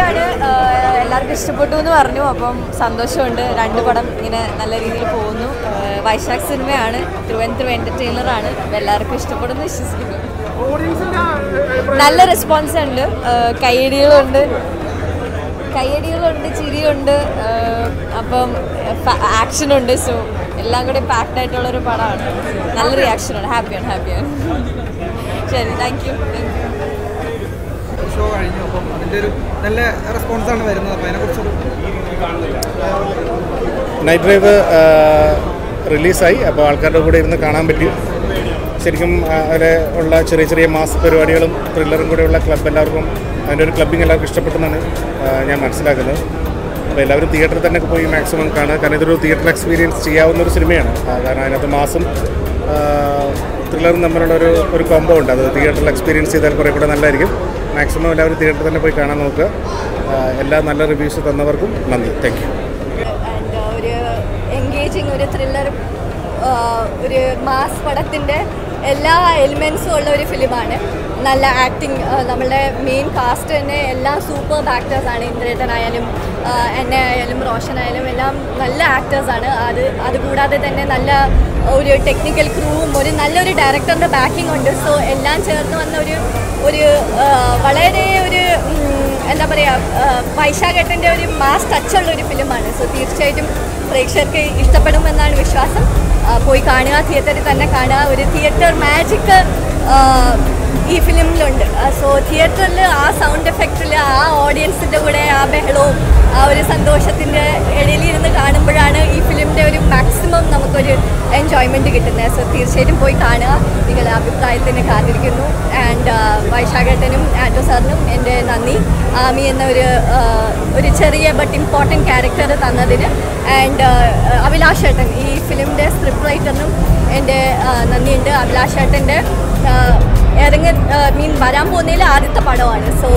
ആണ് ആഹ് എല്ലാവർക്കും ഇഷ്ടപ്പെട്ടു എന്ന് പറഞ്ഞു അപ്പം സന്തോഷമുണ്ട് രണ്ട് പടം ഇങ്ങനെ നല്ല രീതിയിൽ പോകുന്നു ആഹ് വൈശാഖ് സിനിമയാണ് തിരുവനന്തപുരം എൻ്റർടൈനറാണ് അപ്പം എല്ലാവർക്കും ഇഷ്ടപ്പെടുന്നു വിശ്വസിക്കുന്നു നല്ല റെസ്പോൺസ് ഉണ്ട് ആഹ് കയ്യടികളുണ്ട് കയ്യടികളുണ്ട് ചിരിയുണ്ട് ആഹ് അപ്പം ആക്ഷനുണ്ട് സോ എല്ലാം കൂടി പാക്ഡ് ആയിട്ടുള്ളൊരു പടമാണ് നല്ല റിയാക്ഷനാണ് ഹാപ്പിയാണ് ഹാപ്പിയാണ് ശരി thank you thank you show കഴിഞ്ഞു അപ്പം അതിൻ്റെ ഒരു നല്ല റെസ്പോൺസാണ് വരുന്നത് അപ്പോൾ അതിനെക്കുറിച്ചൊരു നൈറ്റ് ഡ്രൈവ് റിലീസായി അപ്പോൾ ആൾക്കാരുടെ കൂടെ ഇരുന്ന് കാണാൻ പറ്റി ശരിക്കും അതിൽ ഉള്ള ചെറിയ ചെറിയ മാസ് പരിപാടികളും ത്രില്ലറും കൂടെയുള്ള ക്ലബ്ബ് എല്ലാവർക്കും അതിൻ്റെ ഒരു ക്ലബ്ബിങ് എല്ലാവർക്കും ഇഷ്ടപ്പെട്ടെന്നാണ് ആ, ഞാൻ മനസ്സിലാക്കുന്നത് അപ്പോൾ എല്ലാവരും തിയേറ്ററിൽ തന്നെ പോയി മാക്സിമം കാണുക കാരണം ഇതൊരു തിയേറ്റർ എക്സ്പീരിയൻസ് ചെയ്യാവുന്ന ഒരു സിനിമയാണ് ആ, കാരണം അതിനകത്ത് മാസും ത്രില്ലറും തമ്മിലുള്ള ഒരു ഒരു കോംബോ ഉണ്ട് അത് തിയേറ്ററിൽ എക്സ്പീരിയൻസ് ചെയ്താൽ കുറേ കൂടെ നല്ലതായിരിക്കും മാക്സിമം എല്ലാവരും തിയേറ്ററിൽ തന്നെ പോയി കാണാൻ നോക്കുക ആ, എല്ലാ നല്ല റിവ്യൂസ് തന്നവർക്കും നന്ദി താങ്ക് യു ആൻഡ് ഒരു എൻഗേജിങ് ഒരു ത്രില്ലർ ഒരു മാസ് പടത്തിൻ്റെ എല്ലാ എലിമെൻസും ഉള്ള ഒരു ഫിലിമാണ് നല്ല ആക്ടിങ് നമ്മളുടെ മെയിൻ കാസ്റ്റ് തന്നെ എല്ലാം സൂപ്പർ ആക്ടേഴ്സാണ് ഇന്ദ്രേട്ടനായാലും ആ, എന്നെ ആയാലും റോഷൻ ആയാലും എല്ലാം നല്ല ആക്ടേഴ്സാണ് അത് അതുകൂടാതെ തന്നെ നല്ല ഒരു ടെക്നിക്കൽ ക്രൂവും ഒരു നല്ലൊരു ഡയറക്ടറിൻ്റെ ബാക്കിംഗ് ഉണ്ട് സോ എല്ലാം ചേർന്ന് വന്ന ഒരു ഒരു ആ, വളരെ ഒരു ഉം, എന്താ പറയുക വൈശാഖേട്ടൻ്റെ ഒരു മാസ് ടച്ചുള്ള ഒരു ഫിലിമാണ് സോ തീർച്ചയായിട്ടും പ്രേക്ഷകർക്ക് ഇഷ്ടപ്പെടുമെന്നാണ് വിശ്വാസം ആ, പോയി കാണുക തിയേറ്ററിൽ തന്നെ കാണുക ഒരു തിയേറ്റർ മാജിക് ഈ ഫിലിമിലുണ്ട് സോ തിയേറ്ററിൽ ആ സൗണ്ട് എഫക്റ്റിൽ ആ ഓഡിയൻസിൻ്റെ കൂടെ ആ ബഹളവും ആ ഒരു സന്തോഷത്തിൻ്റെ ഇടയിൽ ഇരുന്ന് കാണുമ്പോഴാണ് ഈ ഫിലിമിൻ്റെ ഒരു മാക്സിമം നമുക്കൊരു എൻജോയ്മെൻറ്റ് കിട്ടുന്നത് സോ തീർച്ചയായിട്ടും പോയി കാണുക നിങ്ങളുടെ അഭിപ്രായത്തിന് കാത്തിരിക്കുന്നു ആൻഡ് വൈശാഖേട്ടനും ആൻഡ്രോ സാറിനും എൻ്റെ നന്ദി ആമി എന്ന ഒരു ആ, ഒരു ചെറിയ ബട്ട് ഇമ്പോർട്ടൻറ്റ് ക്യാരക്ടർ തന്നതിന് ആൻഡ് അഭിലാഷ് ഏട്ടൻ ഈ ഫിലിമിൻ്റെ സ്ക്രിപ്റ്റ് റൈറ്ററിനും എൻ്റെ ആ, നന്ദിയുണ്ട് അഭിലാഷ് ഏട്ടൻ്റെ ഇറങ്ങി മീൻ വരാൻ പോകുന്നതിൽ ആദ്യത്തെ പടമാണ് so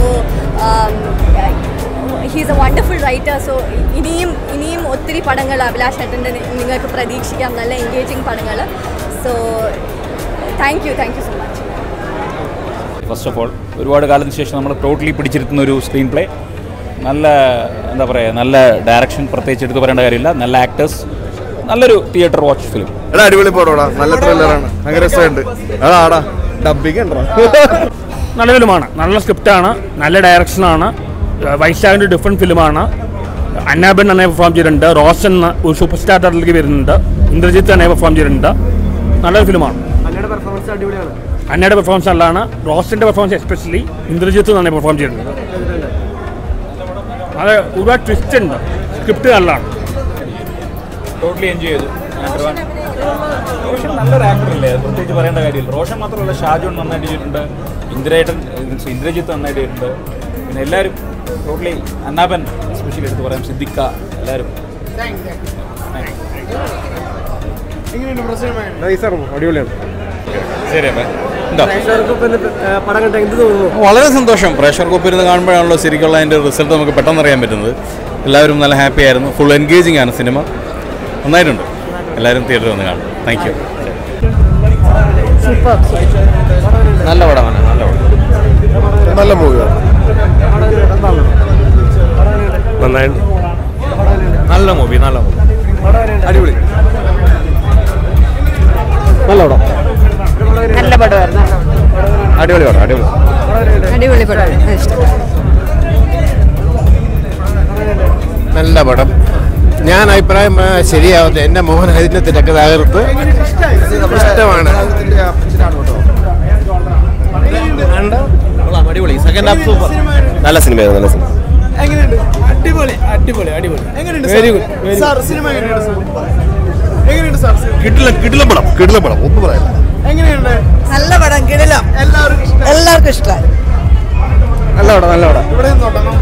he's a wonderful writer so ഇനിയും ഇനിയും ഒത്തിരി പടങ്ങൾ അഭിലാഷ് ഏട്ടൻ്റെ നിങ്ങൾക്ക് പ്രതീക്ഷിക്കാം നല്ല എൻഗേജിങ് പടങ്ങൾ so thank you thank you so much first of all ഒരുപാട് കാലത്തിന് ശേഷം നമ്മൾ ടോട്ടലി പിടിച്ചിരുത്തുന്ന ഒരു സ്ക്രീൻ പ്ലേ നല്ല എന്താ പറയുക നല്ല ഡയറക്ഷൻ പ്രത്യേകിച്ച് എടുത്ത് പറയേണ്ട കാര്യമില്ല നല്ല ആക്ടേഴ്സ് നല്ലൊരു തിയേറ്റർ വാച്ച് ഫിലിം എടാ അടിപൊളി പടമാടാ നല്ല ത്രില്ലറാണ് ഭയങ്കര രസമുണ്ട് എടാ ആടാ ഡബിങ് ഉണ്ടോ നല്ല ഫിലിമാണ് നല്ല സ്ക്രിപ്റ്റാണ് നല്ല ഡയറക്ഷനാണ് വൈശാഖിൻ്റെ ഡിഫറെൻറ്റ് ഫിലിമാണ് അന്നാബൻ നന്നായി പെർഫോം ചെയ്തിട്ടുണ്ട് റോഷൻ എന്ന ഒരു സൂപ്പർ സ്റ്റാർ ടൈറ്റിലേക്ക് വരുന്നുണ്ട് ഇന്ദ്രജിത്ത് നന്നായി പെർഫോം ചെയ്തിട്ടുണ്ട് നല്ലൊരു ഫിലിമാണ് അന്നയുടെ പെർഫോമൻസ് അടിപൊളിയാണ് അന്നയുടെ പെർഫോമൻസ് നല്ലതാണ് റോഷൻ്റെ പെർഫോമൻസ് എസ്പെഷ്യലി ഇന്ദ്രജിത്ത് നന്നായി പെർഫോം ചെയ്തിട്ടുണ്ട് അത് ഒരുപാട് ട്വിസ്റ്റ് ഉണ്ട് സ്ക്രിപ്റ്റ് നല്ലതാണ് ടോട്ടലി എൻജോയ് ചെയ്തു റോഷൻ നല്ലൊരു ആക്ടർ അല്ലേ അത് പ്രത്യേകിച്ച് പറയേണ്ട കാര്യമില്ല റോഷൻ മാത്രമല്ല ഷാജോൺ നന്നായിട്ട് ചെയ്തിട്ടുണ്ട് ഇന്ദ്രേട്ടൻ ഇന്ദ്രജിത്ത് നന്നായിട്ട് ചെയ്തിട്ടുണ്ട് പിന്നെ എല്ലാവരും ടോട്ടലി അന്നാപൻ എസ്പെഷ്യലി എടുത്ത് പറയാം സിദ്ദിഖ എല്ലാവരും നൈസാണ് അടിപൊളിയാണ് ശരി അപ്പം എന്താ പടം കണ്ട എന്ത് തോന്നുന്നു വളരെ സന്തോഷം പ്രേഷർ ഇരുന്ന് കാണുമ്പോഴാണല്ലോ ശരിക്കുള്ള അതിൻ്റെ റിസൾട്ട് നമുക്ക് പെട്ടെന്ന് അറിയാൻ പറ്റുന്നത് എല്ലാവരും നല്ല ഹാപ്പി ആയിരുന്നു ഫുൾ എൻഗേജിങ് ആണ് സിനിമ നന്നായിട്ടുണ്ട് എല്ലാവരും തിയേറ്ററിൽ വന്ന് കാണും താങ്ക് യു നല്ല പടമാണ് നല്ല പടം നല്ല മൂവിയാണ് നന്നായിട്ട് നല്ല മൂവി നല്ല മൂവി അടിപൊളി നല്ല പടം നല്ല പടമായിരുന്നു അടിപൊളി പടം അടിപൊളി അടിപൊളി പടമാണ് ഇഷ്ടം നല്ല പടം ഞാൻ അഭിപ്രായം ആ, ശരിയാവട്ടെ എൻ്റെ മോഹൻ അതിൻ്റെ തിരക്ക് തകർത്ത് ഇഷ്ടമാണ് അടിപൊളി സെക്കൻഡ് ഹാഫ് സൂപ്പർ നല്ല സിനിമയായിരുന്നു നല്ല സിനിമ എങ്ങനെയുണ്ട് അടിപൊളി അടിപൊളി അടിപൊളി എങ്ങനെയുണ്ട് വെരി ഗുഡ് സാർ സിനിമ എങ്ങനെയുണ്ട് സാർ എങ്ങനെയുണ്ട് സാർ കിട്ടില്ല കിട്ടില്ല പടം കിട്ടില്ല പടം ഒന്നും പറയാനില്ല എങ്ങനെയുണ്ട് നല്ല പടം കിടിലം എല്ലാവർക്കും ഇഷ്ടം എല്ലാവർക്കും ഇഷ്ടമായി നല്ല പടം നല്ല പടം ഇവിടെ നിന്നോട്ടെ